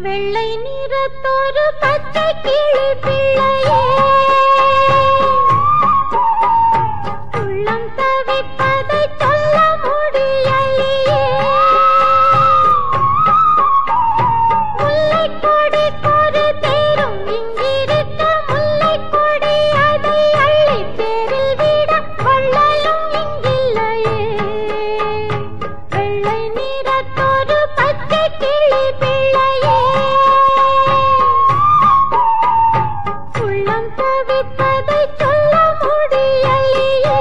வெள்ளை நிறத்தொரு பச்சை கிளி பிள்ளையே உள்ளம் தவிப்பதை சொல்ல முடியலையே முல்லைக் கொடி கொரு தேரும் இங்கிருக்க முல்லைக் கொடி அதை அள்ளித் தேரில் விட கொள்ளலும் இங்கில்லையே வெள்ளை நிறத்தொரு பச்சை கிளி பிள்ளையே உள்ளம் தவிப்பதை சொல்ல முடியலையே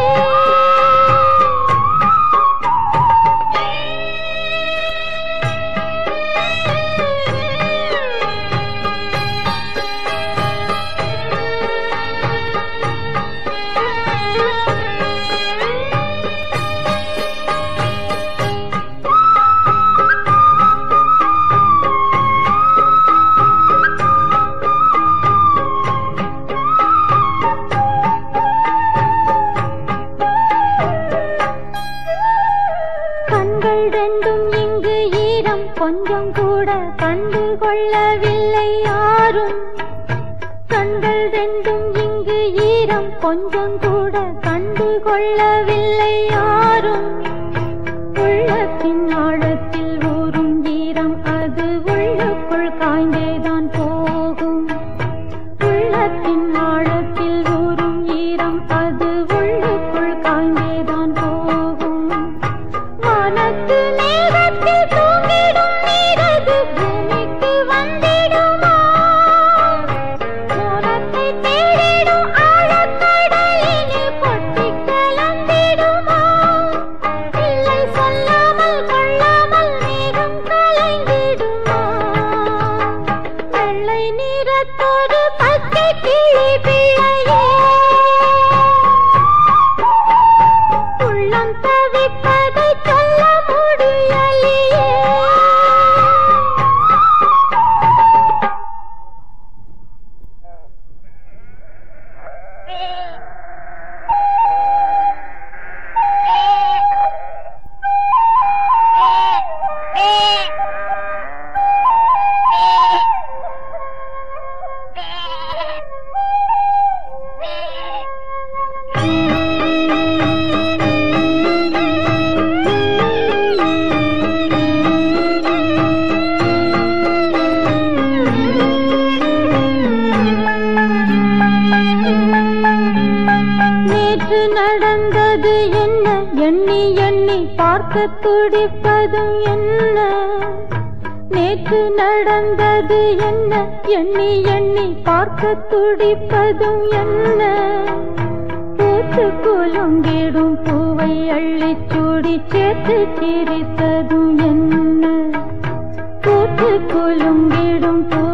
கண்கள் ரெண்டும் இங்கு ஈரம் கொஞ்சம் கூட கண்டு கொள்ளவில்லை யாரும் கண்கள் ரெண்டும் இங்கு ஈரம் கொஞ்சம் கூட கண்டு கொள்ளவில்லை யாரும் உள்ளத்தின் ஆழத்தில் ஊறும் ஈரம் அது உள்ளுக்குள் காய்ந்தேதான் போகும் உள்ளத்தின் ஆழத்தில் ஊறும் ஈரம் அது உள்ளுக்குள் காய்ந்தேதான் போகும் வானத்து மேகத்தில் தூங்கிடும் நீரது பூமிக்கு வந்திடுமா மோனத்தை தேடிடும் ஆழக்கடலிலே பொட்டிக் கலந்திடுமா இல்லை சொல்லாமல் கொள்ளாமல் மேகம் கலைந்திடுமா வெள்ளை நிறத்தொரு பச்சை கிளி பிள்ளையே உள்ளம் தவிப்பதை சொல்ல முடியலையே நேற்று நடந்தது என்ன எண்ணி எண்ணி பார்க்க துடிப்பதும் என்ன நேற்று நடந்தது என்ன எண்ணி எண்ணி பார்க்க துடிப்பதும் என்ன பூத்து குலுங்கிடும் பூவை அள்ளிச் சூடி சேர்த்து சிரித்ததும் என்ன பூத்து குலுங்கிடும் பூ